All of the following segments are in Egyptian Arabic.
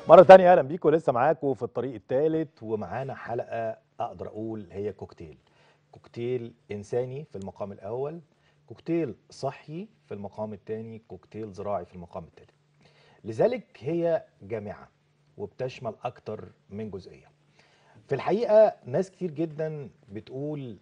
مرة تانية أهلا بيكم لسه معاكم في الطريق الثالث ومعانا حلقة أقدر أقول هي كوكتيل كوكتيل إنساني في المقام الأول كوكتيل صحي في المقام الثاني كوكتيل زراعي في المقام الثالث لذلك هي جامعة وبتشمل أكتر من جزئية في الحقيقة ناس كتير جدا بتقول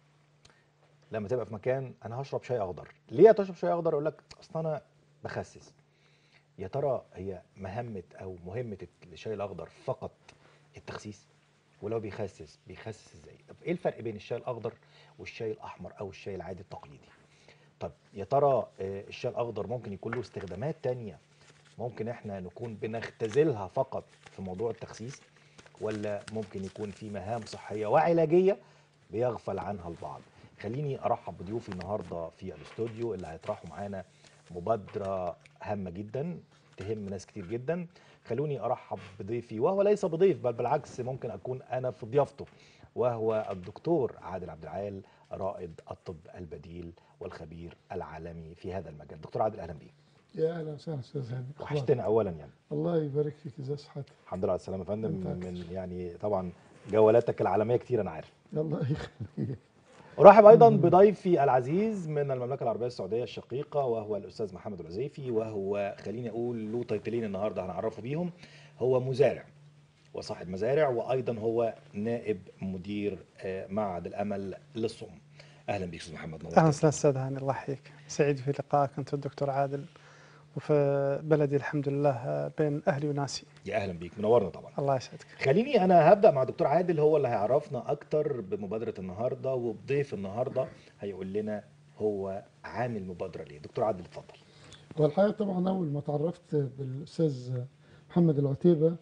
لما تبقى في مكان أنا هشرب شاي أخضر ليه هتشرب شاي أخضر أقول لك أصل أنا بخسس يا ترى هي مهمة أو مهمة الشاي الأخضر فقط التخسيس ولو بيخسس بيخسس ازاي طب ايه الفرق بين الشاي الاخضر والشاي الاحمر او الشاي العادي التقليدي طب يا ترى آه، الشاي الاخضر ممكن يكون له استخدامات تانية ممكن احنا نكون بنختزلها فقط في موضوع التخسيس ولا ممكن يكون في مهام صحية وعلاجية بيغفل عنها البعض خليني ارحب بضيوفي النهارده في الاستوديو اللي هيطرحوا معانا مبادرة هامة جدا تهم ناس كتير جدا خلوني ارحب بضيفي وهو ليس بضيف بل بالعكس ممكن اكون انا في ضيافته وهو الدكتور عادل عبد العال رائد الطب البديل والخبير العالمي في هذا المجال دكتور عادل اهلا بيك يا اهلا وسهلا استاذ هاني أخبارك؟ وحشتنا اولا يعني الله يبارك فيك ازاي صحتك الحمد لله على السلامه يا فندم أنت أكتر. من يعني طبعا جولاتك العالميه كتير انا عارف الله يخليك ارحب ايضا بضيفي العزيز من المملكه العربيه السعوديه الشقيقه وهو الاستاذ محمد العزيفي وهو خليني اقول له تايتلين النهارده هنعرفه بيهم هو مزارع وصاحب مزارع وايضا هو نائب مدير آه، معهد الامل للصم اهلا بيك استاذ محمد نورتنا. اهلا وسهلا استاذ هاني الله يحييك سعيد في لقائك انت والدكتور عادل وفي بلدي الحمد لله بين اهلي وناسي يا اهلا بيك منورنا طبعا الله يسعدك خليني انا هبدا مع دكتور عادل هو اللي هيعرفنا اكتر بمبادره النهارده وبضيف النهارده هيقول لنا هو عامل مبادره ليه دكتور عادل اتفضل والحقيقه طبعا اول ما تعرفت بالاستاذ محمد العتيبه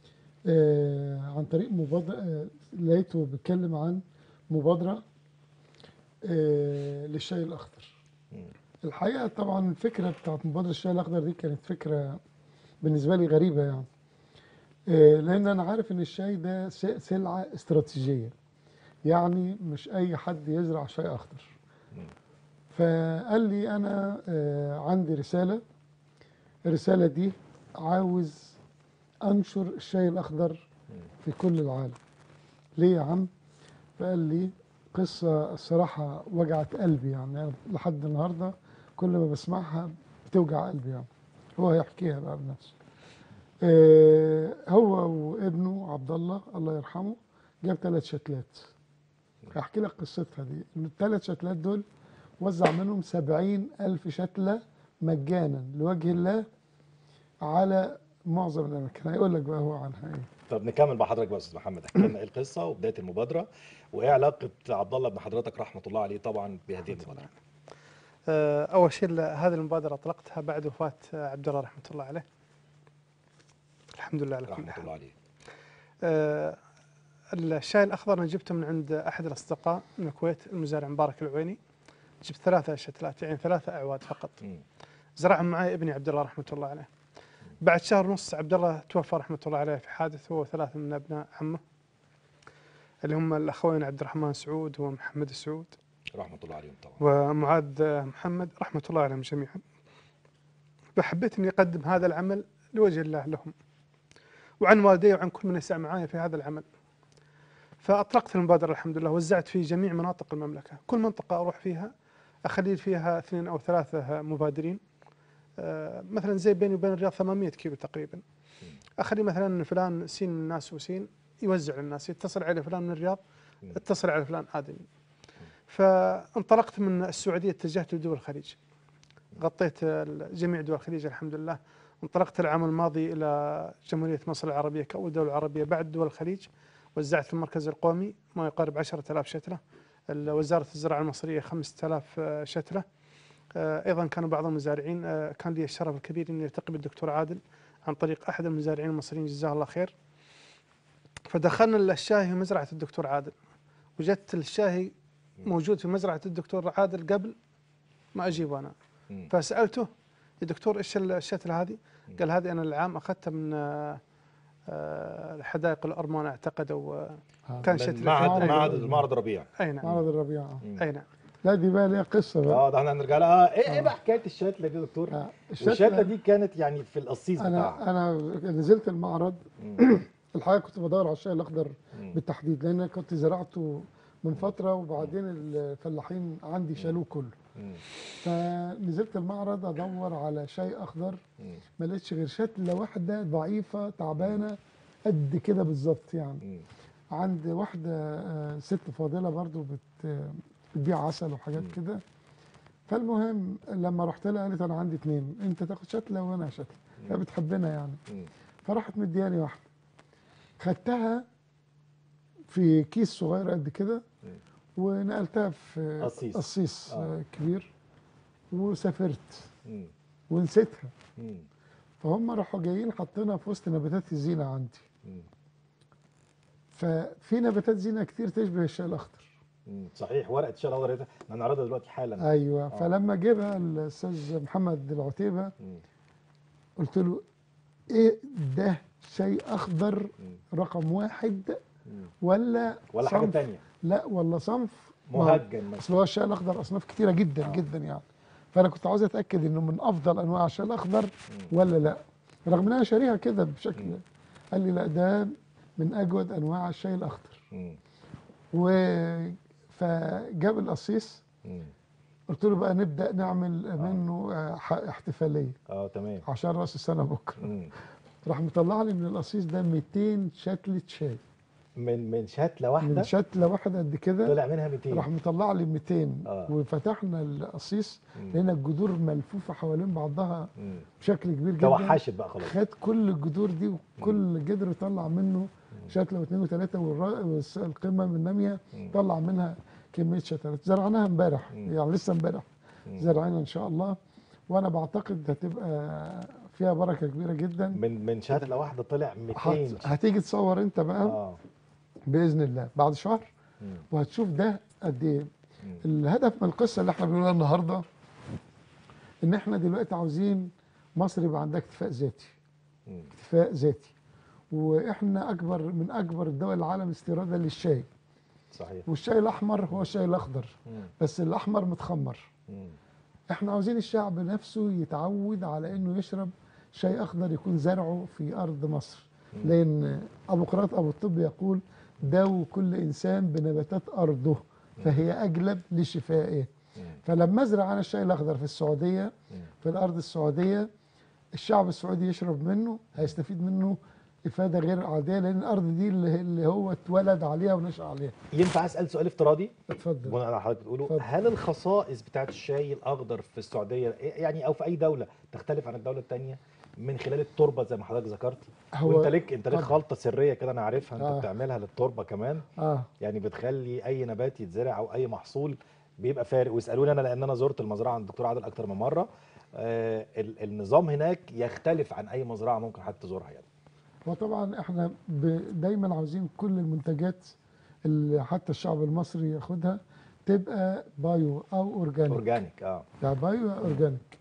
آه، عن طريق مبادره آه، لقيته بيتكلم عن مبادره آه، للشاي الاخضر مم. الحقيقه طبعا الفكره بتاعت مبادره الشاي الاخضر دي كانت فكره بالنسبه لي غريبه يعني آه، لان انا عارف ان الشاي ده س- سلعه استراتيجيه يعني مش اي حد يزرع شاي اخضر مم. فقال لي انا آه، عندي رساله الرساله دي عاوز انشر الشاي الاخضر في كل العالم ليه يا عم فقال لي قصه الصراحه وجعت قلبي يعني أنا لحد النهارده كل ما بسمعها بتوجع قلبي يعني هو هيحكيها بقى بنفسه آه، هو وابنه عبد الله الله يرحمه جاب ثلاث شتلات هحكي لك قصتها دي الثلاث شتلات دول وزع منهم سبعين ألف شتلة مجانا لوجه الله على معظم الأماكن هيقول لك بقى هو عنها إيه طب نكمل مع حضرتك بقى يا استاذ محمد احكي لنا ايه القصه وبدايه المبادره وايه علاقه عبد الله بن حضرتك رحمه الله عليه طبعا بهذه المبادره آه، اول شيء ل- هذه المبادره اطلقتها بعد وفاه آه، عبد الله رحمه الله عليه الحمد لله على كل رحمه حال الله عليه آه، الشاي الاخضر انا جبته من عند احد الاصدقاء من الكويت المزارع مبارك العويني جبت ثلاثه شتلات يعني ثلاثه اعواد فقط مم. زرعهم معي ابني عبد الله رحمه الله عليه. بعد شهر ونص عبد الله توفى رحمه الله عليه في حادث هو وثلاثه من ابناء عمه اللي هم الاخوين عبد الرحمن سعود ومحمد سعود رحمه الله عليهم طبعا ومعاذ محمد رحمه الله عليهم جميعا. فحبيت اني اقدم هذا العمل لوجه الله لهم. وعن والدي وعن كل من يسعى معي في هذا العمل. فاطلقت المبادره الحمد لله وزعت في جميع مناطق المملكه، كل منطقه اروح فيها اخلي فيها اثنين او ثلاثه مبادرين آه، مثلا زي بيني وبين الرياض 800 كيلو تقريبا اخلي مثلا فلان سين من الناس وسين يوزع للناس يتصل على فلان من الرياض مم. اتصل على فلان ادمي فانطلقت من السعوديه اتجهت لدول الخليج غطيت ال- جميع دول الخليج الحمد لله انطلقت العام الماضي الى جمهوريه مصر العربيه كاول دوله عربيه بعد دول الخليج وزعت في المركز القومي ما يقارب 10000 شتله ال- وزاره الزراعه المصريه 5000 شتله آه، ايضا كانوا بعض المزارعين آه، كان لي الشرف الكبير اني التقي بالدكتور عادل عن طريق احد المزارعين المصريين جزاه الله خير فدخلنا الشاهي في مزرعه الدكتور عادل وجدت الشاهي موجود في مزرعه الدكتور عادل قبل ما اجيب انا مم. فسالته يا دكتور ايش الشتله هذه؟ قال هذه انا العام اخذتها من آه، آه، حدائق الارمان اعتقد او آه، كان من شتله معهد معرض معهد الربيع. معرض ربيع اي نعم معرض الربيع آه. مم. اي نعم لا دي بقى ليها قصه بقى اه ده احنا هنرجع لها اه ايه ايه آه. بقى حكايه الشتله دي يا دكتور آه، والشتله دي كانت يعني في القصيص انا بتاعها انا نزلت المعرض مم. الحقيقه كنت بدور على الشاي الاخضر مم. بالتحديد لان أنا كنت زرعته من فتره وبعدين الفلاحين عندي شالوه كله مم. فنزلت المعرض ادور على شاي اخضر مم. ما لقيتش غير شتله واحده ضعيفه تعبانه قد كده بالظبط يعني مم. عند واحده آه، ست فاضله برضو بت بتبيع عسل وحاجات مم. كده فالمهم لما رحت لها قالت انا عندي اتنين انت تاخد شتله وانا شتله هي بتحبنا يعني مم. فراحت مدياني واحده خدتها في كيس صغير قد كده مم. ونقلتها في قصيص. قصيص آه. آه. كبير وسافرت مم. ونسيتها مم. فهم راحوا جايين حاطينها في وسط نباتات الزينه عندي مم. ففي نباتات زينه كتير تشبه الشاي الاخضر مم. صحيح ورقه الشاي الاخضر ده هنعرضها دلوقتي حالا ايوه آه. فلما جه بقى الاستاذ محمد العتيبه مم. قلت له ايه ده شاي اخضر مم. رقم واحد مم. ولا ولا حاجه صنف تانية لا ولا صنف ما هو- مهجن مثلا اصل هو الشاي الاخضر اصناف كتيره جدا آه. جدا يعني فانا كنت عاوز اتاكد انه من افضل انواع الشاي الاخضر ولا لا رغم ان انا شاريها كده بشكل مم. قال لي لا ده من اجود انواع الشاي الاخضر مم. و فجاب القصيص مم. قلت له بقى نبدا نعمل منه آه، ح- احتفاليه اه تمام عشان راس السنه بكره مم. راح مطلع لي من القصيص ده 200 شتله شاي من من شتله واحده من شتله واحده قد كده طلع منها 200 راح مطلع لي 200 آه. وفتحنا القصيص مم. لقينا الجذور ملفوفه حوالين بعضها مم. بشكل كبير جدا توحشت بقى خلاص خد كل الجذور دي وكل جذر طلع منه شتله واثنين وثلاثه والقمه الناميه مم. طلع منها كميه شتلات زرعناها امبارح مم. يعني لسه امبارح مم. زرعينها ان شاء الله وانا بعتقد هتبقى فيها بركه كبيره جدا من من شتله واحده طلع 200 هت... هتيجي تصور انت بقى اه باذن الله بعد شهر مم. وهتشوف ده قد ايه مم. الهدف من القصه اللي احنا بنقولها النهارده ان احنا دلوقتي عاوزين مصر يبقى عندها اكتفاء ذاتي مم. اكتفاء ذاتي واحنا اكبر من اكبر الدول العالم استيرادا للشاي صحيح والشاي الاحمر هو الشاي الاخضر مم. بس الاحمر متخمر مم. احنا عاوزين الشعب نفسه يتعود على انه يشرب شاي اخضر يكون زرعه في ارض مصر مم. لان ابو قراط ابو الطب يقول داو كل انسان بنباتات ارضه فهي اجلب لشفائه مم. فلما ازرع انا الشاي الاخضر في السعوديه مم. في الارض السعوديه الشعب السعودي يشرب منه هيستفيد منه افاده غير عاديه لان الارض دي اللي اللي هو اتولد عليها ونشا عليها ينفع اسال سؤال افتراضي اتفضل بناء على حضرتك بتقوله اتفضل. هل الخصائص بتاعت الشاي الاخضر في السعوديه يعني او في اي دوله تختلف عن الدوله الثانيه من خلال التربه زي ما حضرتك ذكرت هو وانت ليك انت ليك طبعا. خلطه سريه كده انا عارفها انت آه. بتعملها للتربه كمان اه يعني بتخلي اي نبات يتزرع او اي محصول بيبقى فارق واسالوني انا لان انا زرت المزرعه عند الدكتور عادل اكتر من مره آه ال- النظام هناك يختلف عن اي مزرعه ممكن حد تزورها يعني وطبعا احنا ب- دايما عاوزين كل المنتجات اللي حتى الشعب المصري ياخدها تبقى بايو او اورجانيك اورجانيك اه يعني بايو أو اورجانيك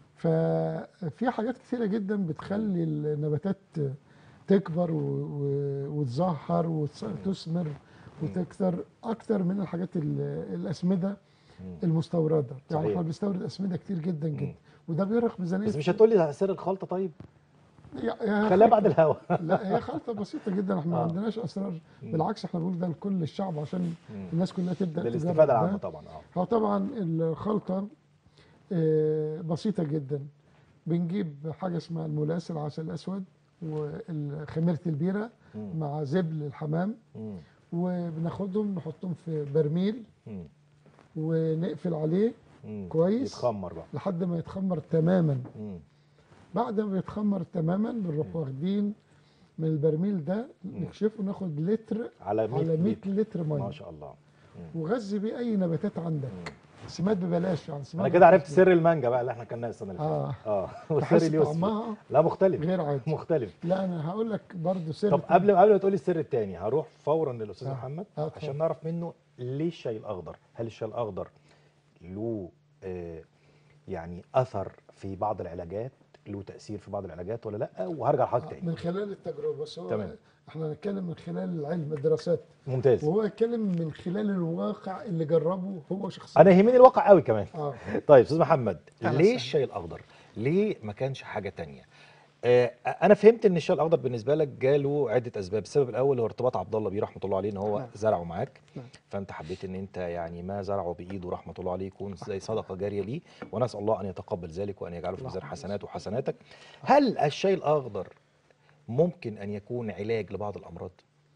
ففي حاجات كثيره جدا بتخلي النباتات تكبر و- و- وتزهر وتثمر وتكثر اكتر من الحاجات ال- الاسمده مم. المستورده يعني صحيح. احنا بنستورد اسمده كتير جدا مم. جدا وده بيرهق ميزانيه بس مش هتقول لي سر الخلطه طيب يا- يا خليها بعد الهوا لا هي خلطه بسيطه جدا احنا ما آه. عندناش اسرار مم. بالعكس احنا بنقول ده لكل الشعب عشان مم. الناس كلها تبدا تجرب للاستفاده ده. العامه طبعا اه هو طبعا الخلطه آه، بسيطه جدا بنجيب حاجه اسمها الملاس العسل الاسود وخميره البيره مم. مع زبل الحمام مم. وبناخدهم نحطهم في برميل مم. ونقفل عليه مم. كويس. يتخمر بقى لحد ما يتخمر تماما مم. بعد ما يتخمر تماما بنروح واخدين من البرميل ده نكشفه ناخد لتر على 100 على 100 لتر لتر ما ميه شاء الله مم. وغذي بيه اي نباتات عندك سماد ببلاش يعني سماد انا كده عرفت ببلاش. سر المانجا بقى اللي احنا كلناها السنه اللي فاتت اه اه وسر تحس اليوسف طعمها لا مختلف غير عادي مختلف لا انا هقول لك برضه سر طب تاني. قبل قبل ما تقولي السر الثاني هروح فورا للاستاذ آه. محمد آه، اتفضل. عشان نعرف منه ليه الشاي الاخضر هل الشاي الاخضر له آه يعني اثر في بعض العلاجات له تاثير في بعض العلاجات ولا لا وهرجع لحضرتك تاني من خلال التجربه بس هو تمام. احنا هنتكلم من خلال العلم الدراسات ممتاز وهو يتكلم من خلال الواقع اللي جربه هو شخصيا انا يهمني الواقع قوي كمان اه طيب استاذ محمد أهلا ليه وسهلا. الشاي الاخضر ليه ما كانش حاجه تانية آه انا فهمت ان الشاي الاخضر بالنسبه لك جاله عده اسباب السبب الاول هو ارتباط عبد الله بيه رحمه الله عليه ان هو نعم. زرعه معاك نعم. فانت حبيت ان انت يعني ما زرعه بايده رحمه الله عليه يكون زي صدقه جاريه ليه ونسال الله ان يتقبل ذلك وان يجعله في اللهم ميزان آمين. حسناته وحسناتك هل الشاي الاخضر ممكن ان يكون علاج لبعض الامراض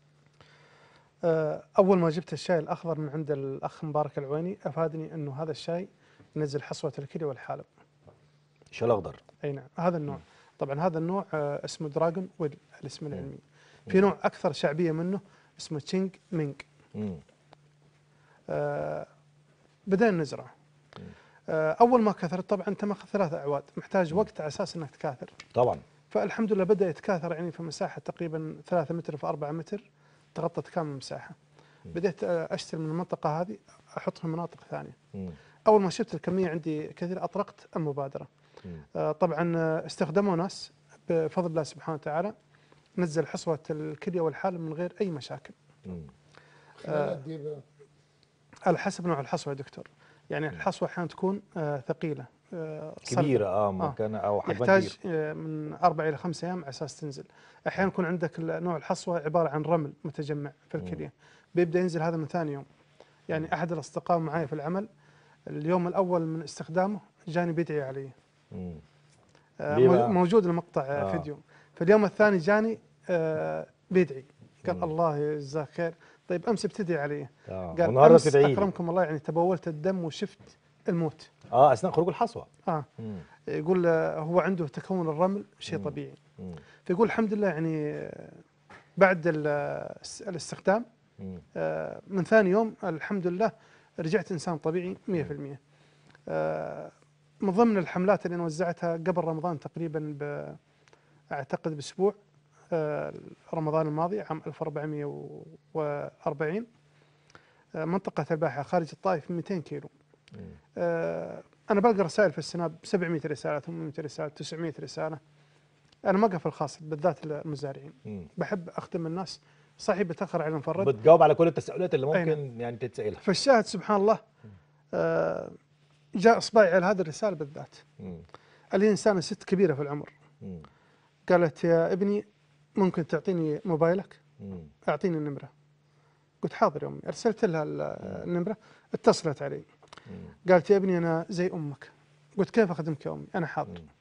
آه، اول ما جبت الشاي الاخضر من عند الاخ مبارك العويني افادني انه هذا الشاي ينزل حصوه الكلى والحالب الشاي الاخضر اي نعم هذا النوع طبعا هذا النوع آه، اسمه دراجون ويل الاسم مم. العلمي في نوع اكثر شعبيه منه اسمه تشينج مينج مم. آه، بدأنا نزرعه مم. آه، اول ما كثرت طبعا انت ماخذ ثلاثة اعواد محتاج وقت على اساس انك تكاثر طبعا فالحمد لله بدا يتكاثر يعني في مساحه تقريبا 3 متر في 4 متر تغطت كامل المساحه مم. بديت آه، اشتري من المنطقه هذه احط في مناطق ثانيه مم. اول ما شفت الكميه عندي كثير اطلقت المبادره مم. آه، طبعا آه، استخدموا ناس بفضل الله سبحانه وتعالى نزل حصوه الكليه والحالب من غير اي مشاكل مم. خلال قد ايه بقى؟ على حسب نوع الحصوه يا دكتور يعني الحصوه احيانا تكون آه، ثقيله آه، صلبة. كبيره اه آه. مكانها او حجمها كبير يحتاج آه، من أربع إلى خمسة أيام على أساس تنزل أحيانا يكون عندك ال- نوع الحصوة عبارة عن رمل متجمع في الكلية بيبدأ ينزل هذا من ثاني يوم يعني أحد الأصدقاء معي في العمل اليوم الأول من استخدامه جاني بيدعي علي مم. آه، ليه مو- بقى؟ موجود المقطع آه. آه. فيديو في اليوم الثاني جاني آه، بيدعي قال مم. الله يجزاك خير طيب أمس بتدعي علي اه قال والنهارده أمس بتدعي لي. أكرمكم الله يعني تبولت الدم وشفت الموت اه اثناء خروج الحصوه آه مم. يقول آه، هو عنده تكون الرمل شيء مم. طبيعي مم. فيقول الحمد لله يعني آه، بعد ال- الس- الاستخدام مم. آه، من ثاني يوم الحمد لله رجعت انسان طبيعي 100% آه، من ضمن الحملات اللي انا وزعتها قبل رمضان تقريبا ب اعتقد باسبوع آه، رمضان الماضي عام 1440 آه، منطقة الباحة خارج الطائف 200 كيلو مم. آه، انا بلقى رسائل في السناب 700 رسالة 800 رسالة 900 رسالة انا ما اقف الخاص بالذات المزارعين مم. بحب اخدم الناس صحيح بتاخر على المفرد بتجاوب على كل التساؤلات اللي أي ممكن يعني تتسالها فالشاهد سبحان الله آه، جاء اصبعي على هذه الرساله بالذات مم. اللي هي انسانه ست كبيره في العمر مم. قالت يا ابني ممكن تعطيني موبايلك مم. اعطيني النمره قلت حاضر يا امي ارسلت لها ال- النمره اتصلت علي مم. قالت يا ابني انا زي امك قلت كيف اخدمك يا امي انا حاضر مم.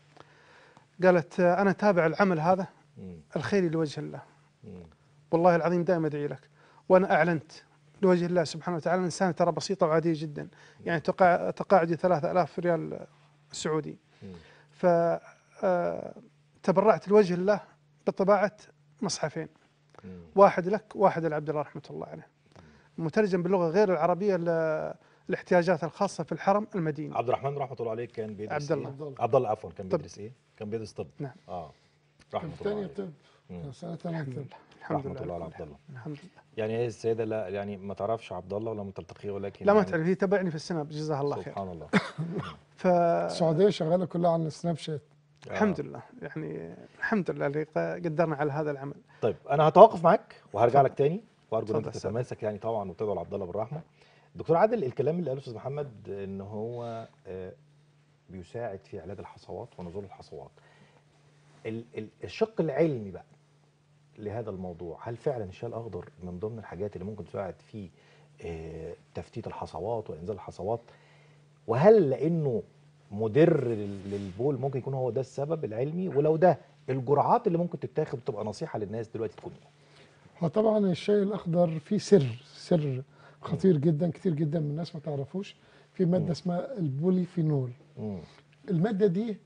قالت آه، انا تابع العمل هذا مم. الخير لوجه الله مم. والله العظيم دائما ادعي لك وانا اعلنت لوجه الله سبحانه وتعالى انسان ترى بسيطه وعاديه جدا يعني تقاع تقاعدي 3000 ريال سعودي مم. ف آه، تبرعت لوجه الله بطباعه مصحفين مم. واحد لك واحد لعبد الله رحمه الله عليه مترجم باللغه غير العربيه ل- الاحتياجات الخاصه في الحرم المديني عبد الرحمن رحمه الله عليه كان بيدرس عبد الله. إيه؟ عبد الله. عبد الله عفوا كان طب. بيدرس ايه؟ كان بيدرس طب نعم. اه كان رحمه في الله تانية عليه طب مم. كان سنة تانية الحمد طب لله الحمد رحمه الله على لله عبد الله الحمد لله يعني هي السيده لا يعني ما تعرفش عبد الله ولا تلتقيه ولكن لا ما يعني تعرف هي تبعني في السناب جزاها الله خير سبحان الله ف السعودية شغالة كلها على السناب شات الحمد لله يعني الحمد لله اللي قدرنا على هذا العمل طيب انا هتوقف معاك وهرجع لك تاني وارجو ان انت اتفضل يا تتماسك يعني طبعا وتدعو لعبد الله بالرحمه دكتور عادل الكلام اللي قاله استاذ محمد ان هو آه، بيساعد في علاج الحصوات ونزول الحصوات ال- ال- الشق العلمي بقى لهذا الموضوع هل فعلا الشاي الاخضر من ضمن الحاجات اللي ممكن تساعد في آه، تفتيت الحصوات وانزال الحصوات وهل لانه مدر لل- للبول ممكن يكون هو ده السبب العلمي ولو ده الجرعات اللي ممكن تتاخد وتبقى نصيحه للناس دلوقتي تكون ايه؟ هو طبعا الشاي الأخضر فيه سر سر خطير جدا كتير جدا من الناس ما تعرفوش في مادة اسمها البوليفينول مم. المادة دي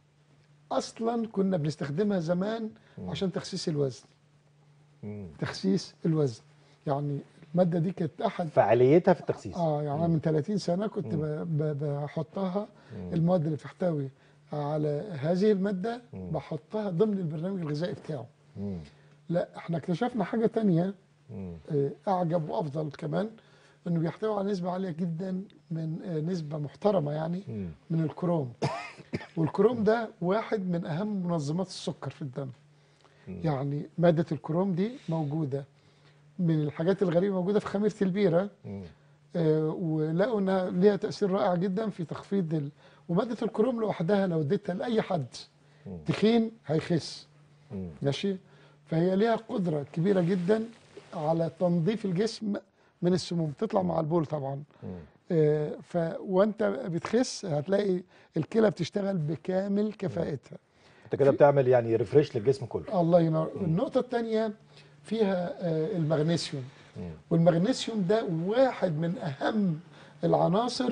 أصلا كنا بنستخدمها زمان عشان تخسيس الوزن مم. تخسيس الوزن يعني المادة دي كانت أحد فعاليتها في التخسيس اه يعني أنا من 30 سنة كنت مم. ب- ب- بحطها مم. المواد اللي بتحتوي على هذه المادة مم. بحطها ضمن البرنامج الغذائي بتاعه مم. لا احنا اكتشفنا حاجة تانية مم. آه، أعجب وأفضل كمان انه بيحتوي على نسبه عاليه جدا من آه، نسبه محترمه يعني مم. من الكروم والكروم ده واحد من اهم منظمات السكر في الدم مم. يعني ماده الكروم دي موجوده من الحاجات الغريبه موجوده في خميره البيره مم. آه، ولقوا انها ليها تاثير رائع جدا في تخفيض ال... وماده الكروم لوحدها لو اديتها لاي حد مم. تخين هيخس مم. ماشي فهي ليها قدره كبيره جدا على تنظيف الجسم من السموم تطلع مع البول طبعا مم. آه، ف وانت بتخس هتلاقي الكلى بتشتغل بكامل كفاءتها انت كده بتعمل يعني ريفريش للجسم كله الله ينور النقطه الثانيه فيها آه، المغنيسيوم مم. والمغنيسيوم ده واحد من اهم العناصر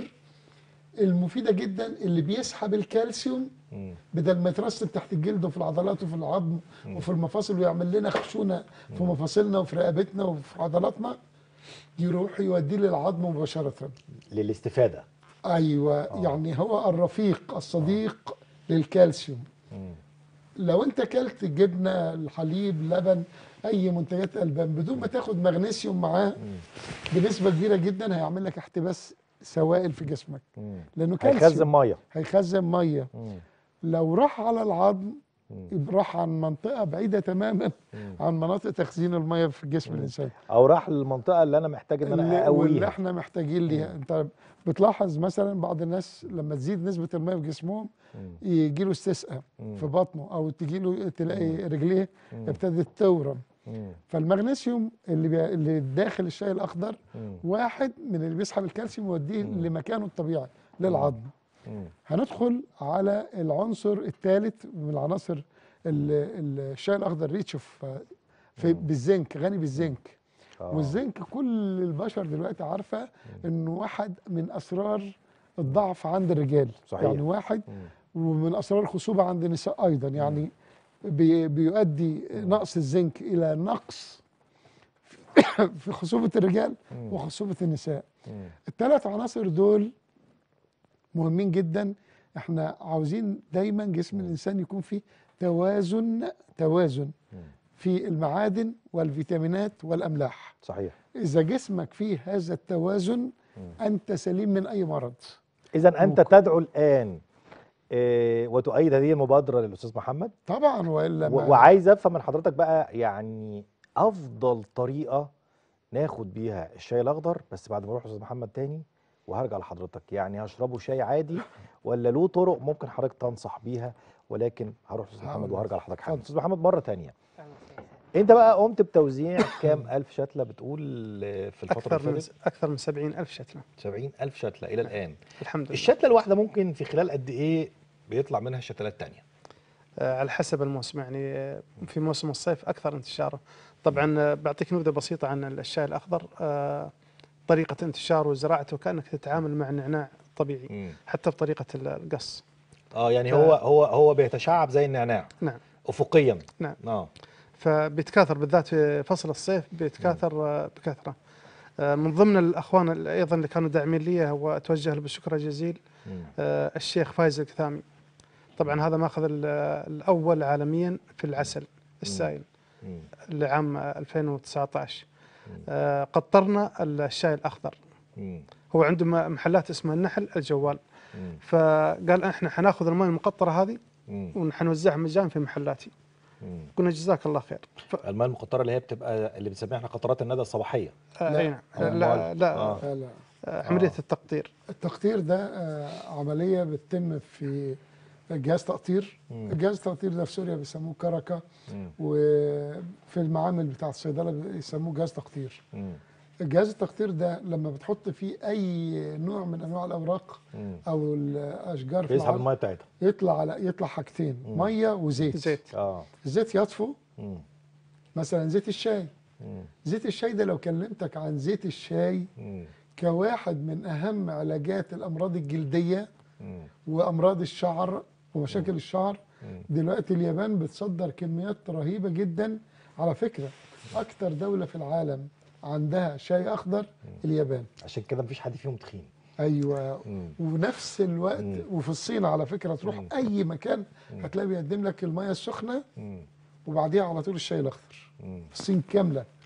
المفيده جدا اللي بيسحب الكالسيوم مم. بدل ما يترسب تحت الجلد وفي العضلات وفي العظم وفي المفاصل ويعمل لنا خشونه في مفاصلنا وفي رقبتنا وفي عضلاتنا يروح يوديه للعظم مباشره للاستفاده ايوه يعني هو الرفيق الصديق للكالسيوم مم. لو انت كلت جبنه الحليب لبن اي منتجات البان بدون ما تاخد مغنيسيوم معاه بنسبه كبيره جدا هيعمل لك احتباس سوائل في جسمك مم. لانه هيخزن كالسيوم ميه هيخزن ميه مم. لو راح على العظم مم. يبقى راح عن منطقه بعيده تماما مم. عن مناطق تخزين الميه في جسم الانسان او راح للمنطقه اللي انا محتاج ان اللي- انا واللي اقويها احنا محتاجين ليها انت بتلاحظ مثلا بعض الناس لما تزيد نسبه الميه في جسمهم مم. يجي له استسقاء مم. في بطنه او تجي له تلاقي رجليه مم. ابتدت تورم مم. فالمغنيسيوم اللي بي... اللي داخل الشاي الاخضر مم. واحد من اللي بيسحب الكالسيوم يوديه لمكانه الطبيعي للعظم مم. هندخل على العنصر الثالث من العناصر ال- ال- الشاي الاخضر ريتش اوف في بالزنك غني بالزنك آه. والزنك كل البشر دلوقتي عارفه انه واحد من اسرار الضعف عند الرجال صحيح. يعني واحد مم. ومن اسرار الخصوبه عند النساء ايضا يعني بي بيؤدي نقص الزنك الى نقص في خصوبه الرجال مم. وخصوبه النساء مم. الثلاث عناصر دول مهمين جدا احنا عاوزين دايما جسم الانسان يكون فيه توازن توازن مم. في المعادن والفيتامينات والاملاح صحيح اذا جسمك فيه هذا التوازن انت سليم من اي مرض اذا انت تدعو الان آه، وتؤيد هذه المبادره للاستاذ محمد طبعا والا و- ما- وعايز افهم من حضرتك بقى يعني افضل طريقه ناخد بيها الشاي الاخضر بس بعد ما اروح استاذ محمد تاني وهرجع لحضرتك يعني هشربه شاي عادي ولا له طرق ممكن حضرتك تنصح بيها ولكن هروح استاذ محمد هقول وهرجع لحضرتك حالا اتفضل. استاذ محمد مره تانية انت بقى قمت بتوزيع كام الف شتله بتقول آه، في الفتره اكثر اللي من فاتت اكثر من 70 الف شتله 70 الف شتله الى الان الحمد لله الشتله الواحده ممكن في خلال قد ايه بيطلع منها شتلات تانية آه، على حسب الموسم يعني آه، في موسم الصيف اكثر انتشاره طبعا آه، بعطيك نبذه بسيطه عن الشاي الاخضر آه، طريقه انتشاره وزراعته كانك تتعامل مع النعناع طبيعي مم. حتى بطريقه ال- القص اه يعني ف- هو هو هو بيتشعب زي النعناع نعم افقيا نعم اه فبيتكاثر بالذات في فصل الصيف بيتكاثر آه، بكثره آه، من ضمن الاخوان ال- ايضا اللي كانوا داعمين لي واتوجه له بالشكر الجزيل مم. آه، الشيخ فايز الكثامي طبعا هذا ماخذ ال- الاول عالميا في العسل السائل مم. لعام 2019 آه، قطرنا الشاي الاخضر مم. هو عنده م- محلات اسمها النحل الجوال مم. فقال احنا حناخذ الماء المقطره هذه مم. وحنوزعها مجانا في محلاتي مم. قلنا جزاك الله خير ف... الماء المقطره اللي هي بتبقى اللي بنسميها احنا قطرات الندى الصباحيه آه، لا. أي نعم. آه، لا أمال. لا آه. لا لا آه، عمليه آه. التقطير التقطير ده آه، عمليه بتتم في جهاز تقطير مم. جهاز التقطير ده في سوريا بيسموه كركه مم. وفي المعامل بتاعه الصيدله بيسموه جهاز تقطير مم. الجهاز التقطير ده لما بتحط فيه اي نوع من انواع الاوراق مم. او الاشجار في بيسحب العظم الميه بتاعتها يطلع على يطلع حاجتين مم. ميه وزيت زيت اه الزيت يطفو مم. مثلا زيت الشاي مم. زيت الشاي ده لو كلمتك عن زيت الشاي مم. كواحد من اهم علاجات الامراض الجلديه مم. وامراض الشعر ومشاكل الشعر مم. دلوقتي اليابان بتصدر كميات رهيبه جدا على فكره اكتر دوله في العالم عندها شاي اخضر اليابان عشان كده مفيش حد فيهم تخين ايوه مم. ونفس الوقت مم. وفي الصين على فكره تروح مم. اي مكان هتلاقي بيقدم لك الميه السخنه مم. وبعديها على طول الشاي الاخضر مم. في الصين كامله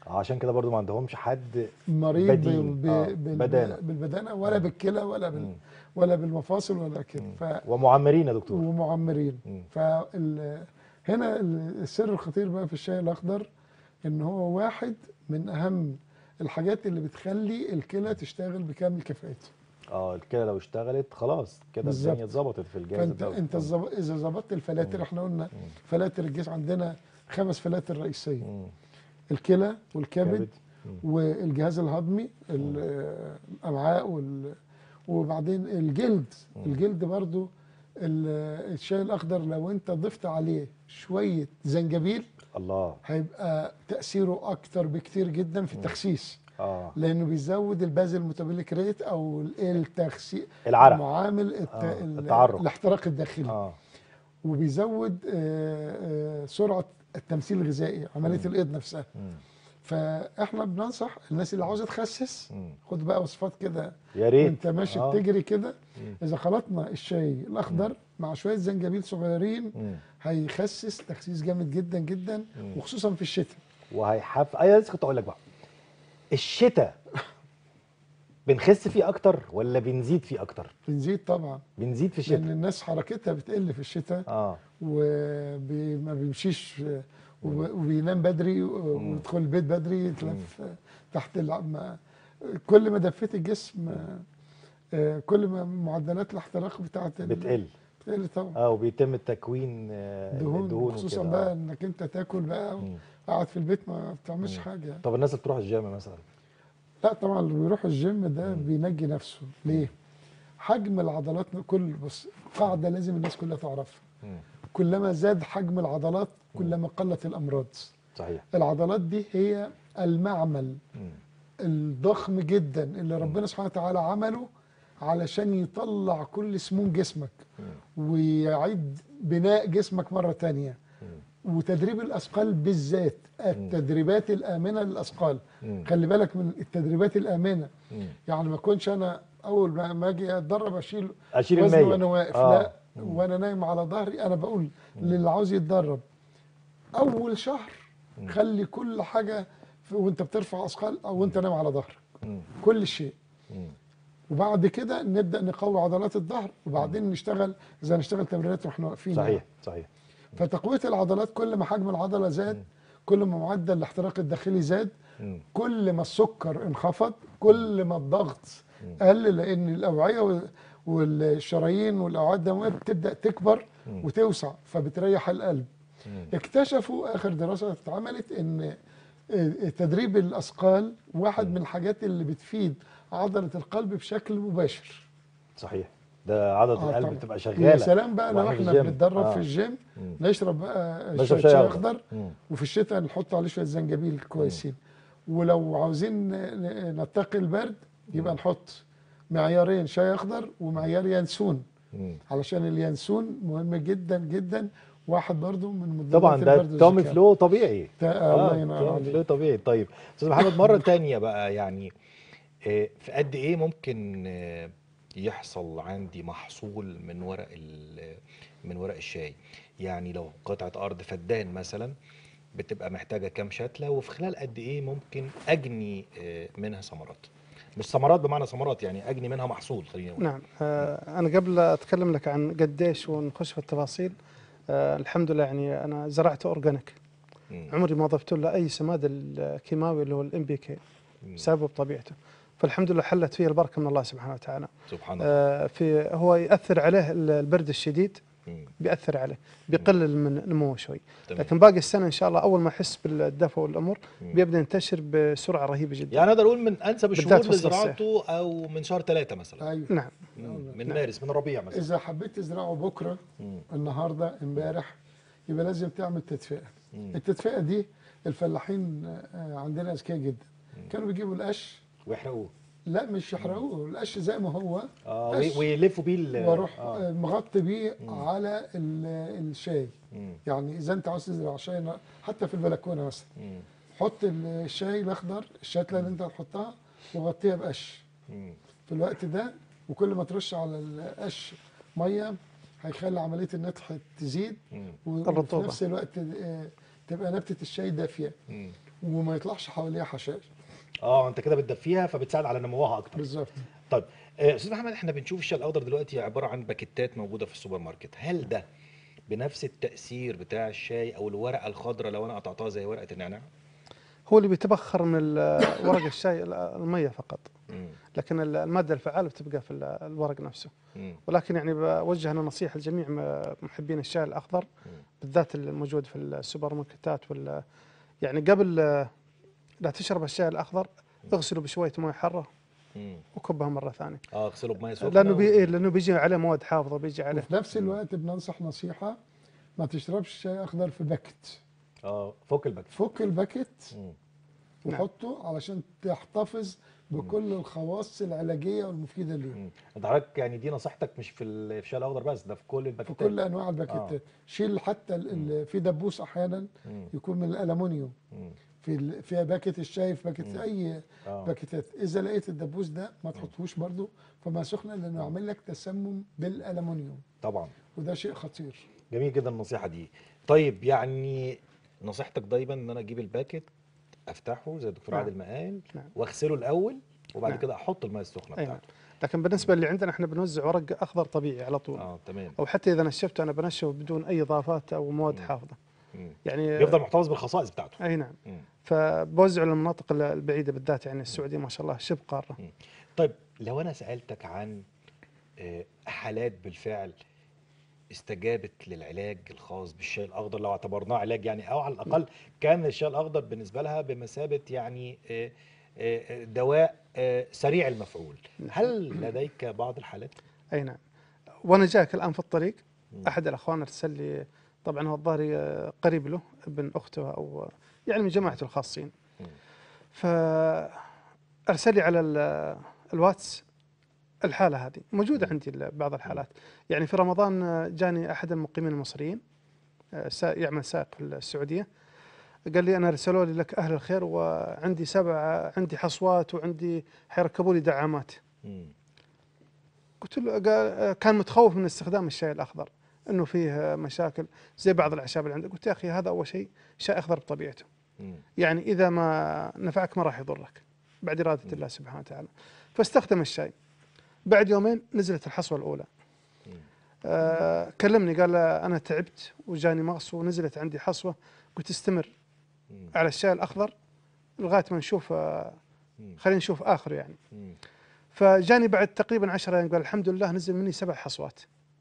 عشان كده برضو ما عندهمش حد مريض بدين. ب- آه، ب- بال- بدانة. بالبدانه ولا بالكلى ولا بال مم. ولا بالمفاصل ولا كده ف ومعمرين يا دكتور ومعمرين مم. فال هنا ال- السر الخطير بقى في الشاي الاخضر ان هو واحد من اهم الحاجات اللي بتخلي الكلى تشتغل بكامل كفاءتها اه الكلى لو اشتغلت خلاص كده بالظبط. الدنيا اتظبطت في الجهاز فانت الدوري انت الزب- اذا ظبطت الفلاتر احنا قلنا فلاتر الجسم عندنا خمس فلاتر رئيسيه مم. الكلى والكبد كبد. مم. والجهاز الهضمي ال- الامعاء وال وبعدين الجلد الجلد برضو ال- الشاي الاخضر لو انت ضفت عليه شويه زنجبيل الله هيبقى تاثيره اكتر بكتير جدا في التخسيس اه لانه بيزود البازل ميتابوليك ريت او التخسيس العرق معامل الت... آه، ال- التعرق. الاحتراق الداخلي اه وبيزود آه، آه، سرعه التمثيل الغذائي عمليه الايض نفسها مم. فاحنا بننصح الناس اللي عاوزه تخسس مم. خد بقى وصفات كده يا ريت وانت ماشي آه. بتجري كده مم. اذا خلطنا الشاي الاخضر مع شويه زنجبيل صغيرين مم. هيخسس تخسيس جامد جدا جدا مم. وخصوصا في الشتاء وهيحف ايوه لسه كنت اقول لك بقى الشتاء بنخس فيه اكتر ولا بنزيد فيه اكتر بنزيد طبعا بنزيد في لان الشتاء الناس حركتها بتقل في الشتاء اه وما بيمشيش وب- وبينام بدري و- ويدخل البيت بدري يتلف تحت العظم كل ما دفيت الجسم آه، كل ما معدلات الاحتراق بتاعت ال- بتقل بتقل طبعا اه وبيتم تكوين آه، دهون الدهون خصوصا وكده. بقى آه. انك انت تاكل بقى مم. قاعد في البيت ما بتعملش حاجه طب الناس اللي بتروح الجيم مثلا لا طبعا اللي بيروح الجيم ده بينجي نفسه ليه؟ حجم العضلات كل بص قاعده لازم الناس كلها تعرفها مم. كلما زاد حجم العضلات كلما قلت الامراض صحيح العضلات دي هي المعمل مم. الضخم جدا اللي ربنا سبحانه وتعالى عمله علشان يطلع كل سموم جسمك ويعيد بناء جسمك مرة تانية وتدريب الأثقال بالذات التدريبات الآمنة للأثقال مم. خلي بالك من التدريبات الآمنة مم. يعني ما اكونش أنا أول ما ما أجي أتدرب أشيل اشيل وزن المية وأنا واقف آه. لا وأنا نايم على ظهري أنا بقول للي عاوز يتدرب أول شهر خلي كل حاجة في- وأنت بترفع أثقال أو وأنت نايم على ظهرك مم. كل شيء مم. وبعد كده نبدا نقوي عضلات الظهر وبعدين نشتغل اذا نشتغل تمرينات واحنا واقفين صحيح يعني. صحيح فتقويه العضلات كل ما حجم العضله زاد كل ما معدل الاحتراق الداخلي زاد مم. كل ما السكر انخفض كل ما الضغط قل لان الاوعيه وال- والشرايين والاوعيه الدمويه بتبدا تكبر وتوسع فبتريح القلب اكتشفوا اخر دراسه اتعملت ان تدريب الاثقال واحد من الحاجات اللي بتفيد عضله القلب بشكل مباشر صحيح ده عضله آه القلب طبعا. بتبقى يا شغاله سلام بقى لو وإحنا في احنا الجيم. بنتدرب آه. في الجيم مم. نشرب بقى نشرب شويه شاي شاي أخضر. اخضر مم. وفي الشتاء نحط عليه شويه زنجبيل كويسين ولو عاوزين ن- نتقي البرد يبقى نحط معيارين شاي اخضر ومعيار ينسون مم. علشان اليانسون مهم جدا جدا واحد برضو من مضادات طبعا البرد ده تومي والزكام. فلو طبيعي تا- الله ينور تومي عليك فلو طبيعي طيب استاذ محمد مره تانية بقى يعني آه، في قد ايه ممكن آه، يحصل عندي محصول من ورق ال- من ورق الشاي يعني لو قطعه ارض فدان مثلا بتبقى محتاجه كام شتله وفي خلال قد ايه ممكن اجني آه، منها ثمرات مش ثمرات بمعنى ثمرات يعني اجني منها محصول خلينا نقول نعم آه، أنا قبل أتكلم لك عن قديش ونخش في التفاصيل آه، الحمد لله يعني أنا زرعت أورجانيك مم. عمري ما ضفت له أي سماد الكيماوي اللي هو الام بي كي مم. بسببه بطبيعته فالحمد لله حلت فيه البركة من الله سبحانه وتعالى سبحان الله آه، في هو يأثر عليه البرد الشديد مم. بيأثر عليه بيقلل من نموه شوي تمام. لكن باقي السنة إن شاء الله أول ما يحس بالدفء والأمور مم. بيبدأ ينتشر بسرعة رهيبة جدا يعني اقدر اقول من انسب الشهور بالذات في فصل لزراعته او من شهر ثلاثة مثلا ايوه نعم مم. من مارس من الربيع مثلا اذا حبيت تزرعه بكره مم. النهارده امبارح يبقى لازم تعمل تدفئه مم. التدفئه دي الفلاحين آه، عندنا اذكياء جدا كانوا بيجيبوا القش ويحرقوه لا مش يحرقوه القش زي ما هو اه قش. وي- ويلفوا بيه ال- واروح آه. آه. مغطي بيه على ال- الشاي مم. يعني اذا انت عاوز تزرع شاي ن- حتى في البلكونه مثلا مم. حط الشاي الاخضر الشتله اللي انت هتحطها وغطيها بقش مم. في الوقت ده وكل ما ترش على القش ميه هيخلي عمليه النطح تزيد مم. و- وفي الرطوبة. نفس الوقت آه، تبقى نبته الشاي دافيه مم. وما يطلعش حواليها حشائش اه انت كده بتدفيها فبتساعد على نموها اكتر بالظبط طيب آه، استاذ محمد احنا بنشوف الشاي الاخضر دلوقتي عباره عن باكيتات موجوده في السوبر ماركت هل ده بنفس التاثير بتاع الشاي او الورقه الخضراء لو انا قطعتها زي ورقه النعناع هو اللي بيتبخر من ال- ورق الشاي ال- الميه فقط مم. لكن ال- الماده الفعاله بتبقى في ال- الورق نفسه مم. ولكن يعني بوجه انا نصيحه لجميع م- محبين الشاي الاخضر مم. بالذات الموجود في السوبر ماركتات وال يعني قبل آه، لا تشرب الشاي الاخضر اغسله بشويه مويه حاره مم. وكبها مره ثانيه اه اغسله بميه سخنه لانه بي و- إيه، لانه بيجي عليه مواد حافظه بيجي عليه وفي نفس الوقت بننصح نصيحه ما تشربش شاي اخضر في باكت اه فك الباكيت فك الباكت مم. نعم. وحطه علشان تحتفظ بكل الخواص العلاجيه والمفيده ليه مم. انت حضرتك يعني دي نصيحتك مش في ال- في الشاي الاخضر بس ده في كل في الباكيتات كل انواع الباكيتات شيل حتى ال- ال- في دبوس احيانا مم. يكون من الالومنيوم مم. في ال- فيها باكيت الشاي في باكيت مم. اي اه باكيتات اذا لقيت الدبوس ده ما تحطهوش برضو فما سخنه لانه يعمل لك تسمم بالالومنيوم طبعا وده شيء خطير جميل جدا النصيحه دي طيب يعني نصيحتك دايما ان انا اجيب الباكيت افتحه زي الدكتور نعم. عادل ما قال نعم. واغسله الاول وبعد نعم. كده احط الميه السخنه أي نعم. بتاعته لكن بالنسبه اللي عندنا احنا بنوزع ورق اخضر طبيعي على طول اه تمام او حتى اذا نشفته انا بنشفه بدون اي اضافات او مواد مم. حافظه مم. يعني يفضل محتفظ بالخصائص بتاعته اي نعم مم. فبوزعه للمناطق البعيده بالذات يعني السعوديه ما شاء الله شبه قاره طيب لو انا سالتك عن آه، حالات بالفعل استجابت للعلاج الخاص بالشاي الاخضر لو اعتبرناه علاج يعني او على الاقل كان الشاي الاخضر بالنسبه لها بمثابه يعني آه، آه، دواء آه، سريع المفعول هل لديك بعض الحالات اي نعم وانا جاك الان في الطريق مم. احد الاخوان ارسل لي طبعا هو الظاهر آه، قريب له ابن اخته او يعني من جماعته الخاصين مم. فارسل لي على ال- الواتس الحاله هذه موجوده عندي ال- بعض الحالات يعني في رمضان آه، جاني احد المقيمين المصريين آه، سا- يعمل سائق في السعوديه قال لي انا رسلوا لي لك اهل الخير وعندي سبع عندي حصوات وعندي حيركبوا لي دعامات مم. قلت له قال كان متخوف من استخدام الشاي الاخضر انه فيه مشاكل زي بعض الاعشاب اللي عندك قلت يا اخي هذا اول شيء شاي اخضر بطبيعته مم. يعني اذا ما نفعك ما راح يضرك بعد اراده الله سبحانه وتعالى فاستخدم الشاي بعد يومين نزلت الحصوه الاولى مم. آه كلمني قال انا تعبت وجاني مغص ونزلت عندي حصوه قلت استمر مم. على الشاي الاخضر لغايه ما نشوف آه مم. خلينا نشوف اخره يعني مم. فجاني بعد تقريبا 10 ايام قال الحمد لله نزل مني سبع حصوات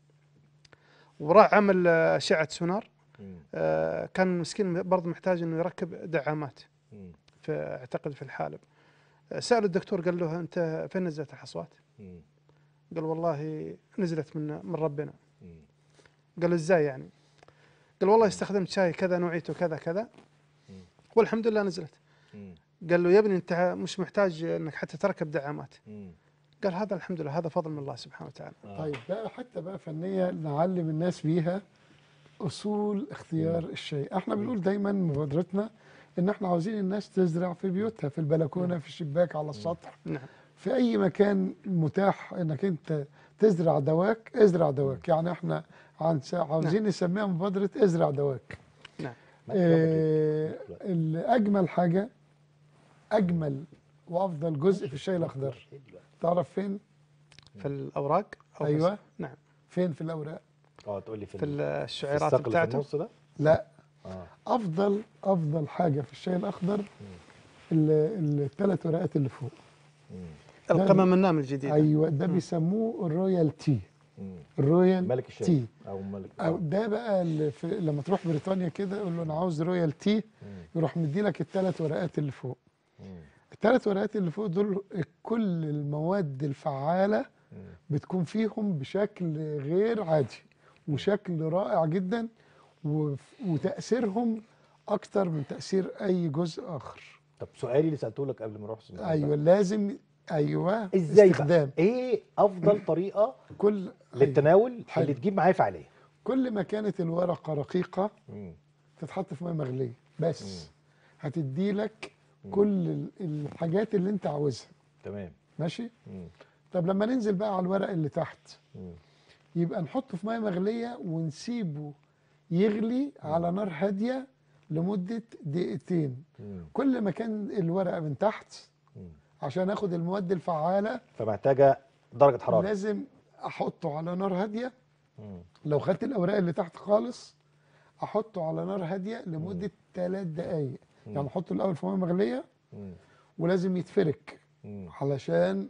وراح عمل آه، اشعه سونار مم. آه، كان مسكين برضه محتاج انه يركب دعامات مم. في اعتقد في الحالب آه، سال الدكتور قال له انت فين نزلت الحصوات؟ مم. قال والله نزلت من من ربنا مم. قال له ازاي يعني؟ قال والله استخدمت شاي كذا نوعيته كذا كذا مم. والحمد لله نزلت مم. قال له يا ابني انت مش محتاج انك حتى تركب دعامات مم. قال هذا الحمد لله هذا فضل من الله سبحانه وتعالى آه. طيب بقى حتى بقى فنيه نعلم الناس بيها اصول اختيار الشيء احنا بنقول دايما مبادرتنا ان احنا عاوزين الناس تزرع في بيوتها في البلكونه في الشباك على السطح نعم في اي مكان متاح انك انت تزرع دواك ازرع دواك يعني احنا عن عاوزين نسميها مبادره ازرع دواك نعم ما في وقت آه، دلوقتي. الاجمل حاجه اجمل وافضل جزء في الشاي الاخضر تعرف فين في الاوراق أو في ايوه نعم فين في الاوراق اه تقول لي في, في ال- في الشعيرات الساق اللي في بتاعته النص ده لا اه افضل افضل حاجه في الشاي الاخضر الثلاث ورقات اللي فوق مم. القمم النام الجديدة ايوه ده مم. بيسموه الرويال تي مم. الرويال ملك الشاي تي او ملك او آه. ده بقى اللي في لما تروح بريطانيا كده يقول له انا عاوز رويال تي مم. يروح مديلك الثلاث ورقات اللي فوق مم. الثلاث ورقات اللي فوق دول كل المواد الفعاله مم. بتكون فيهم بشكل غير عادي وشكل رائع جدا وف- وتاثيرهم اكتر من تاثير اي جزء اخر طب سؤالي اللي سالته لك قبل ما نروح السؤال ده. ايوه لازم ايوه ازاي استخدام بقى ايه افضل طريقه كل أيوة. للتناول حلو. اللي تجيب معايا فعاليه كل ما كانت الورقه رقيقه مم. تتحط في ميه مغليه بس مم. هتدي لك مم. كل ال- الحاجات اللي انت عاوزها تمام ماشي مم. طب لما ننزل بقى على الورق اللي تحت مم. يبقى نحطه في ميه مغليه ونسيبه يغلي على نار هاديه لمده دقيقتين مم. كل ما كان الورقه من تحت مم. عشان اخد المواد الفعاله فمحتاجه درجه حراره لازم احطه على نار هاديه مم. لو خدت الاوراق اللي تحت خالص احطه على نار هاديه لمده ثلاث دقائق يعني احطه الاول في ميه مغليه مم. ولازم يتفرك مم. علشان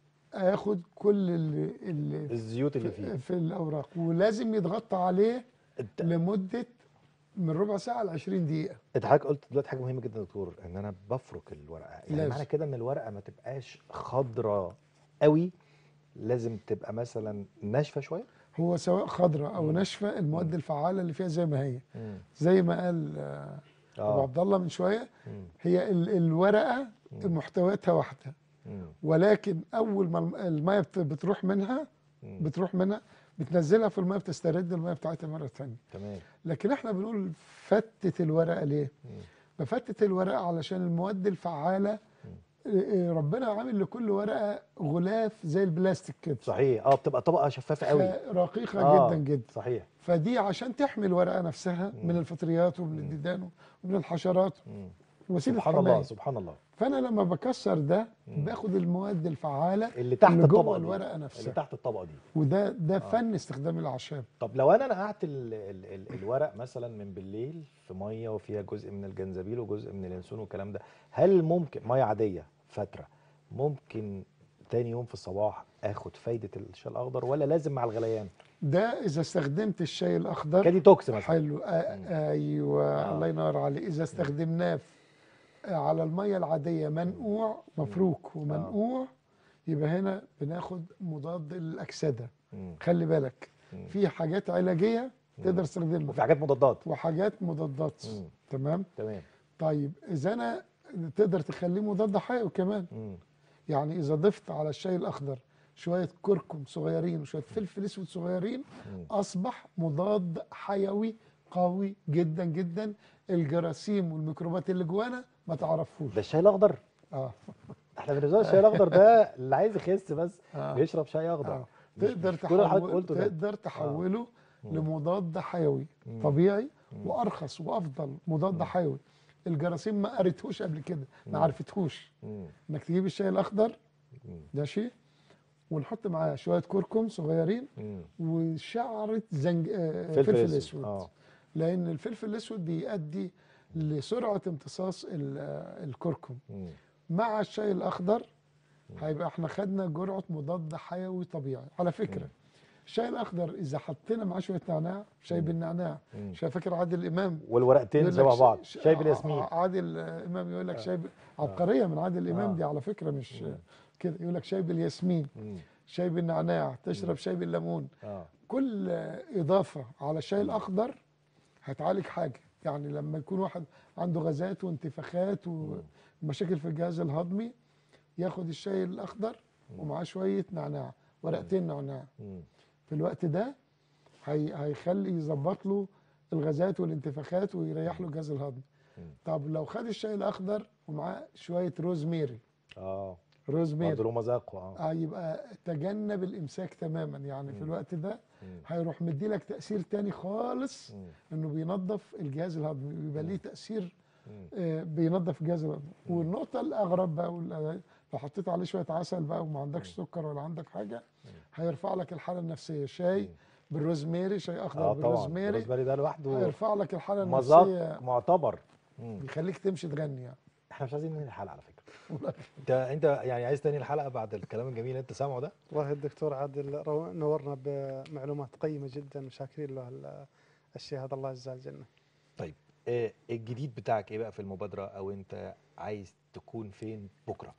اخد كل اللي, اللي الزيوت اللي فيه في الاوراق ولازم يتغطى عليه انت لمده من ربع ساعه ل 20 دقيقه انت حضرتك قلت دلوقتي حاجه مهمه جدا يا دكتور ان انا بفرك الورقه يعني لازم. معنى كده ان الورقه ما تبقاش خضراء قوي لازم تبقى مثلا ناشفه شويه هو سواء خضراء او ناشفه المواد الفعاله اللي فيها زي ما هي مم. زي ما قال آه، ابو اه عبد الله من شويه مم. هي ال- الورقه محتوياتها واحده مم. ولكن اول ما الم- الميه بت- بتروح منها مم. بتروح منها بتنزلها في الميه بتسترد الميه بتاعتها مره ثانيه تمام لكن احنا بنقول فتت الورقه ليه مم. بفتت الورقه علشان المواد الفعاله إيه، ربنا عامل لكل ورقه غلاف زي البلاستيك كده صحيح اه بتبقى طبقه شفافه قوي رقيقه آه. جدا جدا صحيح فدي عشان تحمي الورقه نفسها مم. من الفطريات ومن الديدان ومن الحشرات مم. وسيله سبحان حماية. الله سبحان الله فانا لما بكسر ده مم. باخد المواد الفعاله اللي تحت اللي جوه الطبقه دي الورقه اللي نفسها تحت الطبقه دي وده ده فن استخدام الاعشاب طب لو انا نقعت ال ال ال الورق مثلا من بالليل في ميه وفيها جزء من الجنزبيل وجزء من اليانسون والكلام ده هل ممكن ميه عاديه فتره ممكن تاني يوم في الصباح اخد فايده الشاي الاخضر ولا لازم مع الغليان ده اذا استخدمت الشاي الاخضر كدي توكس مثلا حلو آه ايوه آه. الله ينور عليك اذا استخدمناه في- آه، على الميه العاديه منقوع مفروك ومنقوع يبقى هنا بناخد مضاد للاكسده مم. خلي بالك مم. في حاجات علاجيه تقدر تستخدمها وفي حاجات مضادات وحاجات مضادات مم. تمام تمام طيب اذا انا تقدر تخليه مضاد حيوي كمان مم. يعني اذا ضفت على الشاي الاخضر شويه كركم صغيرين وشويه فلفل اسود صغيرين مم. اصبح مضاد حيوي قوي جدا جدا الجراثيم والميكروبات اللي جوانا ما تعرفوش ده الشاي الاخضر اه احنا بالنسبه لنا الشاي الاخضر ده اللي عايز يخس بس آه. بيشرب شاي اخضر آه. مش- تقدر مش كل اللي حضرتك تحول قلته ده تقدر تحوله لمضاد حيوي مم. طبيعي وارخص وافضل مضاد حيوي الجراثيم ما قريتهوش قبل كده ما عرفتهوش مم. انك تجيب الشاي الاخضر مم. ماشي ونحط معاه شويه كركم صغيرين مم. وشعره زنج آه، فلفل فلفل أسود. اسود آه. لان الفلفل الاسود بيؤدي لسرعه امتصاص ال- آه، الكركم مم. مع الشاي الاخضر هيبقى احنا خدنا جرعه مضاد حيوي طبيعي على فكره الشاي الاخضر اذا حطينا معاه شويه نعناع شاي بالنعناع مم. شاي فاكر عادل امام والورقتين يقول شبه لك بعض ش- شاي ع- بالياسمين ع- عادل امام يقول لك شاي ب- عبقريه من عادل امام آه. دي على فكره مش كده يقول لك شاي بالياسمين مم. شاي بالنعناع تشرب شاي بالليمون اه كل اضافه على الشاي الاخضر هتعالج حاجه يعني لما يكون واحد عنده غازات وانتفاخات ومشاكل في الجهاز الهضمي ياخد الشاي الاخضر ومعاه شويه نعناع ورقتين نعناع مم. في الوقت ده هي هيخلي يظبط له الغازات والانتفاخات ويريح له الجهاز الهضمي طب لو خد الشاي الاخضر ومعاه شويه روزميري اه روزميري برضه له مذاقه اه اه يبقى تجنب الامساك تماما يعني في الوقت ده مم. هيروح مدي لك تاثير تاني خالص مم. انه بينظف الجهاز الهضمي بيبقى ليه تاثير مم. آه، بينظف الجهاز الهضمي والنقطه الاغرب بقى وال- لو حطيت عليه شويه عسل بقى وما عندكش سكر ولا عندك حاجه هيرفع لك الحاله النفسيه شاي بالروزميري شاي اخضر اه طبعا بالروزميري الروزماري ده لوحده هيرفع لك الحاله مذاق النفسيه معتبر مم. بيخليك تمشي تغني يعني احنا مش عايزين ننهي الحلقه على فكره انت انت يعني عايز تنهي الحلقه بعد الكلام الجميل اللي انت سامعه ده والله الدكتور عادل رو- نورنا بمعلومات قيمه جدا وشاكرين له ال- الشيء هذا الله يجزاه الجنه طيب آه الجديد بتاعك ايه بقى في المبادره او انت عايز تكون فين بكره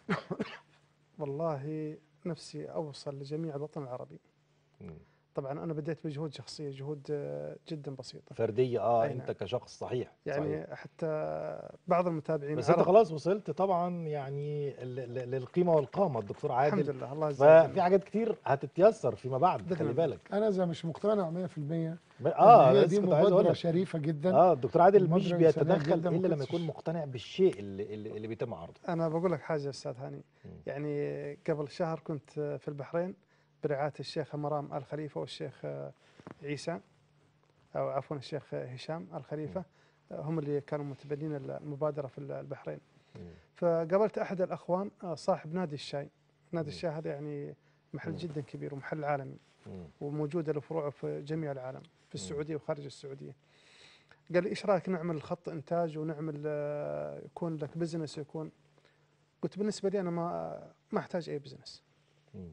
والله نفسي اوصل لجميع الوطن العربي مم. طبعا انا بديت بجهود شخصيه جهود آه، جدا بسيطه فرديه اه أي انت نعم. كشخص صحيح يعني صحيح. حتى بعض المتابعين بس انت عرف- خلاص وصلت طبعا يعني ل- ل- للقيمه والقامه الدكتور الحمد عادل لله الله يجزاه ففي الجنة. حاجات كتير هتتيسر فيما بعد بإذن خلي الله. بالك انا اذا مش مقتنع 100% ب- اه اه هي لسه دي كنت عايز اقول مبادره لك شريفه جدا اه الدكتور عادل مبادرة مش إنسانية بيتدخل جداً، ما الا لما كنتش- يكون مقتنع بالشيء اللي اللي, اللي بيتم عرضه انا بقول لك حاجه استاذ هاني مم. يعني قبل شهر كنت في البحرين برعايه الشيخ مرام ال خليفه والشيخ عيسى او عفوا الشيخ هشام ال خليفه آه، هم اللي كانوا متبنين المبادره في البحرين مم. فقابلت احد الاخوان آه، صاحب نادي الشاي نادي مم. الشاي هذا يعني محل مم. جدا كبير ومحل عالمي مم. وموجوده له فروع في جميع العالم في مم. السعوديه وخارج السعوديه قال لي ايش رايك نعمل خط انتاج ونعمل آه، يكون لك بزنس يكون قلت بالنسبه لي انا ما ما احتاج اي بزنس مم.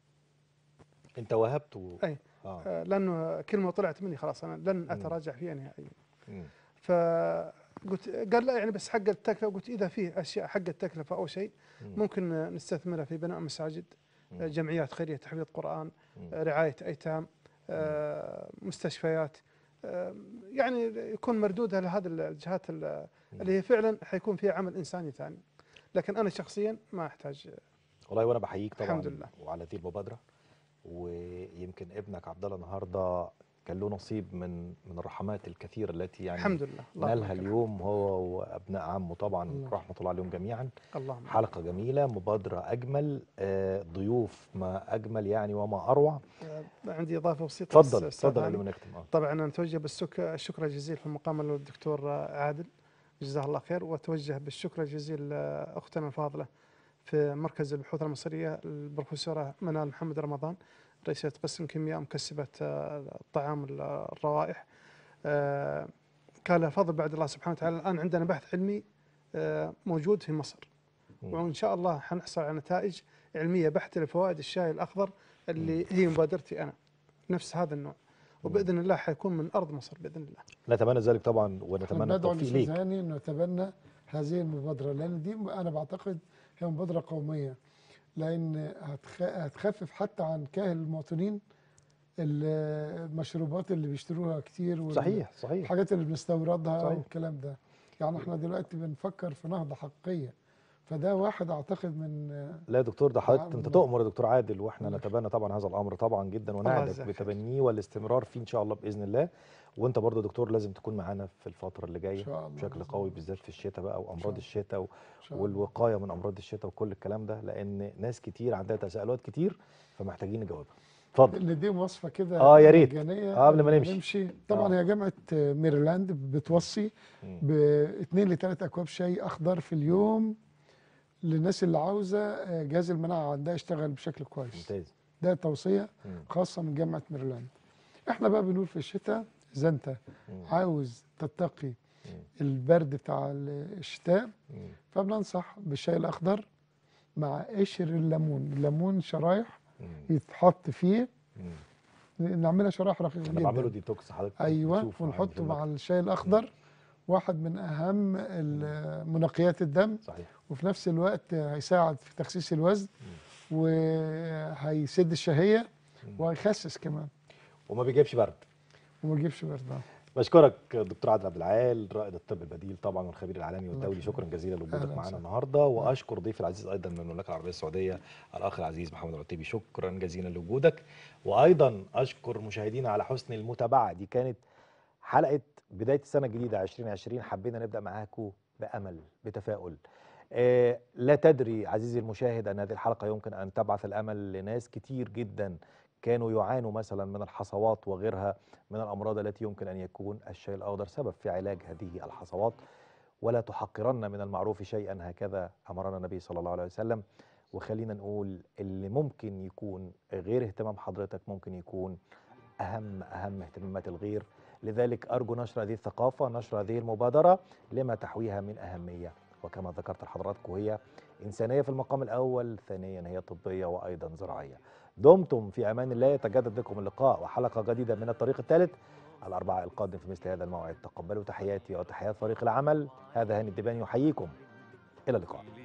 انت وهبت و... أي. اه آه، لانه كلمه طلعت مني خلاص انا لن مم. اتراجع فيها نهائيا مم. فقلت قال لا يعني بس حق التكلفه قلت اذا في اشياء حق التكلفه او شيء مم. ممكن آه، نستثمرها في بناء مساجد مم. آه، جمعيات خيريه تحفيظ قران مم. آه، رعايه ايتام آه، مستشفيات آه، يعني يكون مردودها لهذه الجهات ال- اللي هي فعلا حيكون فيها عمل انساني ثاني لكن انا شخصيا ما احتاج والله وانا بحييك طبعا الحمد لله. وعلى هذه المبادره ويمكن ابنك عبد الله النهارده كان له نصيب من من الرحمات الكثيره التي يعني الحمد لله الله نالها يبارك. اليوم هو وابناء عمه طبعا الله. رحمه الله عليهم جميعا اللهم حلقه جميله مبادره اجمل آه، ضيوف ما اجمل يعني وما اروع آه، عندي اضافه بسيطه اتفضل بس أستاذ اتفضل هاني. قبل ما نختم اه طبعا انا اتوجه بالشكر الشكر الجزيل في المقام للدكتور عادل جزاه الله خير واتوجه بالشكر الجزيل لاختنا الفاضله في مركز البحوث المصريه البروفيسوره منال محمد رمضان رئيسة قسم كيمياء مكسبة آه، الطعام الروائح آه، كان لها فضل بعد الله سبحانه وتعالى الآن عندنا بحث علمي آه، موجود في مصر مم. وإن شاء الله حنحصل على نتائج علمية بحتة لفوائد الشاي الأخضر اللي هي مبادرتي أنا نفس هذا النوع وباذن الله حيكون من ارض مصر باذن الله نتمنى ذلك طبعا احنا ونتمنى ندعو التوفيق الاستاذ ليك هاني انه يتبنى هذه المبادره لان دي انا بعتقد هي مبادره قوميه لان هتخ- هتخفف حتى عن كاهل المواطنين ال- المشروبات اللي بيشتروها كتير وال- صحيح صحيح الحاجات اللي بنستوردها صحيح. والكلام ده يعني احنا دلوقتي بنفكر في نهضه حقيقيه فده واحد اعتقد من لا يا دكتور ده حضرتك نعم. انت تؤمر يا دكتور عادل واحنا الله نتبنى طبعا هذا الامر طبعا جدا ونعدك يجزاك خير. بتبنيه والاستمرار فيه ان شاء الله باذن الله وانت برضه يا دكتور لازم تكون معانا في الفتره اللي ان جايه شاء الله بشكل بإذن قوي الله. بالذات في الشتاء بقى شاء وامراض الله. الشتاء إن شاء الله. والوقايه من امراض الشتاء وكل الكلام ده لان ناس كتير عندها تساؤلات كتير فمحتاجين نجاوبها اتفضل ندي وصفه كده آه، يا ريت. مجانية آه، قبل ما نمشي. طبعا آه. هي جامعه ميرلاند بتوصي مم. باثنين لثلاث اكواب شاي اخضر في اليوم للناس اللي عاوزه آه، جهاز المناعه عندها يشتغل بشكل كويس ممتاز ده توصيه مم. خاصه من جامعه ميرلاند احنا بقى بنقول في الشتاء اذا انت مم. عاوز تتقي مم. البرد بتاع الشتاء مم. فبننصح بالشاي الاخضر مع قشر الليمون الليمون شرايح مم. يتحط فيه مم. نعملها شرايح رقيقه انا جدا بعمله ديتوكس حضرتك ايوه بتشوفه عندي في ونحطه مع المكتب. الشاي الاخضر واحد من اهم ال- منقيات الدم صحيح وفي نفس الوقت هيساعد في تخسيس الوزن وهيسد الشهيه وهيخسس كمان وما بيجيبش برد وما يجيبش برد بشكرك دكتور عادل عبد العال رائد الطب البديل طبعا والخبير العالمي والدولي يخليك. شكرا جزيلا لوجودك أهلاً معنا وسهلاً. النهارده واشكر ضيفي العزيز ايضا من المملكه العربيه السعوديه الاخ العزيز محمد العتيبي شكرا جزيلا لوجودك وايضا اشكر مشاهدينا على حسن المتابعه دي كانت حلقه بدايه السنه الجديده 2020 حبينا نبدا معاكم بامل بتفاؤل آه، لا تدري عزيزي المشاهد ان هذه الحلقه يمكن ان تبعث الامل لناس كتير جدا كانوا يعانوا مثلا من الحصوات وغيرها من الامراض التي يمكن ان يكون الشاي الاخضر سبب في علاج هذه الحصوات ولا تحقرن من المعروف شيئا هكذا امرنا النبي صلى الله عليه وسلم وخلينا نقول اللي ممكن يكون غير اهتمام حضرتك ممكن يكون اهم اهم اهتمامات الغير لذلك ارجو نشر هذه الثقافه نشر هذه المبادره لما تحويها من اهميه وكما ذكرت لحضراتكم هي انسانيه في المقام الاول ثانيا هي طبيه وايضا زراعيه دمتم في امان الله يتجدد بكم اللقاء وحلقه جديده من الطريق الثالث الاربعاء القادم في مثل هذا الموعد تقبلوا تحياتي وتحيات فريق العمل هذا هاني الدباني يحييكم الى اللقاء